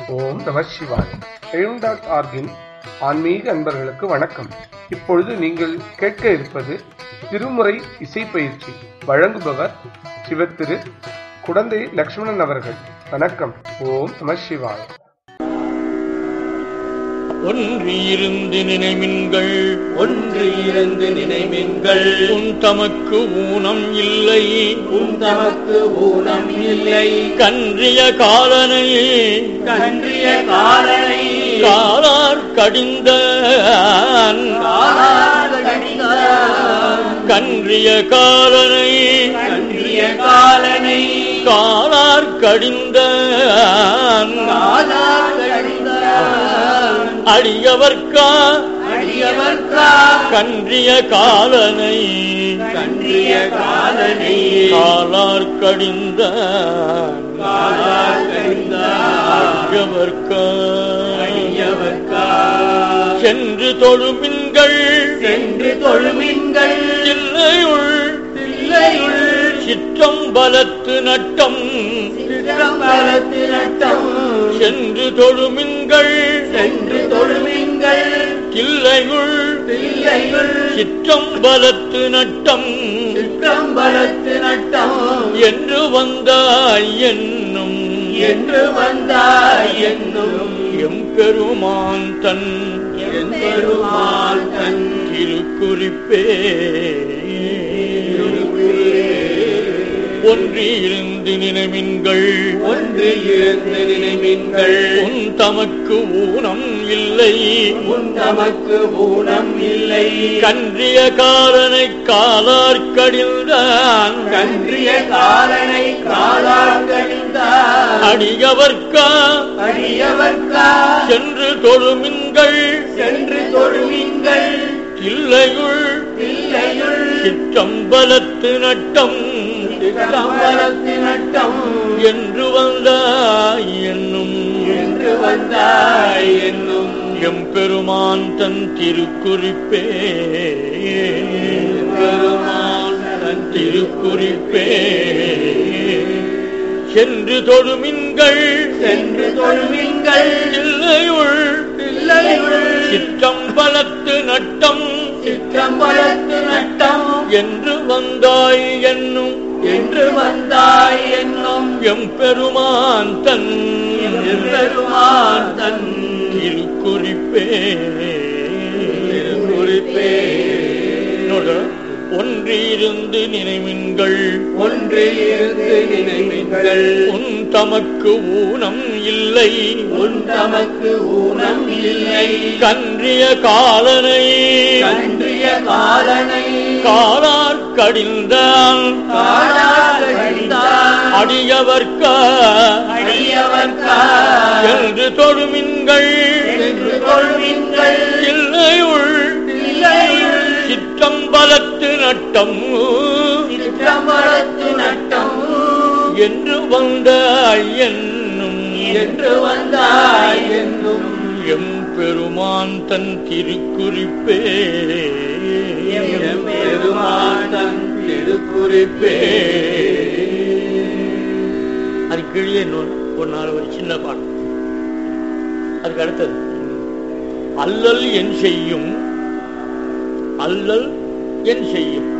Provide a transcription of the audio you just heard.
ஓம் நம சிவாய் எழும் டாட் ஆர்கின் ஆன்மீக அன்பர்களுக்கு வணக்கம் இப்பொழுது நீங்கள் கேட்க இருப்பது திருமுறை இசை பயிற்சி வழங்குபவர் சிவத்திரு குடந்தை லக்ஷ்மணன் அவர்கள் வணக்கம் ஓம் நம சிவாய் ஒன்று இருந்து நினைமின்கள் ஒன்று இருந்து நினைமின்கள் உன் தமக்கு ஊனம் இல்லை உன் தமக்கு ஊனம் இல்லை கன்றிய காலனை கன்றிய காலனை காலார் கடிந்த காலால் கடிந்தான். கன்றிய காலனை கன்றிய காலனை காலார் கடிந்த காலால் கடிந்தான். அடியவர்க்கா அடியவர்க்கா கன்றிய காலனை கன்றிய காலனை காலார் கடிந்த காலால் கடிந்தான். அடியவர்க்கா அடியவர்க்கா சென்று தொழுமின்கள் சென்று தொழுமின்கள் இல்லையுள் தில்லையுள் சிற்றம்பலத்து நட்டம் சிற்றம்பலத்து நட்டம் சென்று தொழுமின்கள் சென்று தொழுமின்கள் கிள்ளையுள் தில்லையுள் சிற்றம்பலத்து நட்டம் சிற்றம்பலத்து நட்டம் என்று வந்தாய் என்னும் என்று வந்தாய் என்னும் எம்பெருமான் தன் என் பெருமாள் தன் திருக்குறிப்பே ஒன்றி இருந்து நினைமின்கள் ஒன்று இருந்து நினைமின்கள் உன் தமக்கு ஊனம் இல்லை உன் தமக்கு ஊனம் இல்லை கன்றிய காலனை காலார் கடிந்தான் கன்றிய காலனை காலால் கடிந்தான் அடியவர்க்கா அடியவர்க்கா சென்று தொழுமின்கள் சென்று தொழுமின்கள் இல்லையுள் பிள்ளையுள் சிற்றம்பலத்து நட்டம் சிற்றம்பலத்து நட்டம் என்று வந்தாய் என்னும் என்று வந்தாய் என்னும் எம்பெருமான் தன் திருக்குறிப்பே பெருமான் தன் திருக்குறிப்பே சென்று தொழுமின்கள் சென்று தொழுமின்கள் இல்லையுள் பிள்ளையுள் சிற்றம்பலத்து நட்டம் சிற்றம்பலத்து நட்டம் என்று வந்தாய் என்னும் என்று வந்தாய் என்னும் எம்பெருமான் தன் பெருமான் தன் திருக்குறிப்பே திருக்குறிப்பே நொட ஒன்றிருந்து நினைவின்கள் ஒன்று இருந்து நினைவின்கள் உன் தமக்கு ஊனம் இல்லை உன் தமக்கு ஊனம் இல்லை கன்றிய காலனை கன்றிய காலனை காலார் கடிந்தான் காலால் கடிந்தான். அடியவர்க்கா அடியவர்க்கா என்று தொழுமின்கள் என்று கொள்வின்கள் இல்லையுள் பிள்ளையுள் சிற்றம்பலத்து நட்டம் சிற்றம்பலத்து நட்டம் என்று வந்தாய் என்னும் என்று வந்தாய் என்னும் எம் பெருமான் தன் திருக்குறிப்பே எம் பெருமான் தன் திருக்குறிப்பே அது கீழே இன்னொரு ஒரு நாள் ஒரு சின்ன பாட்டு அதுக்கு அடுத்தது அல்லல் என் செய்யும் அல்லல் என் செய்யும்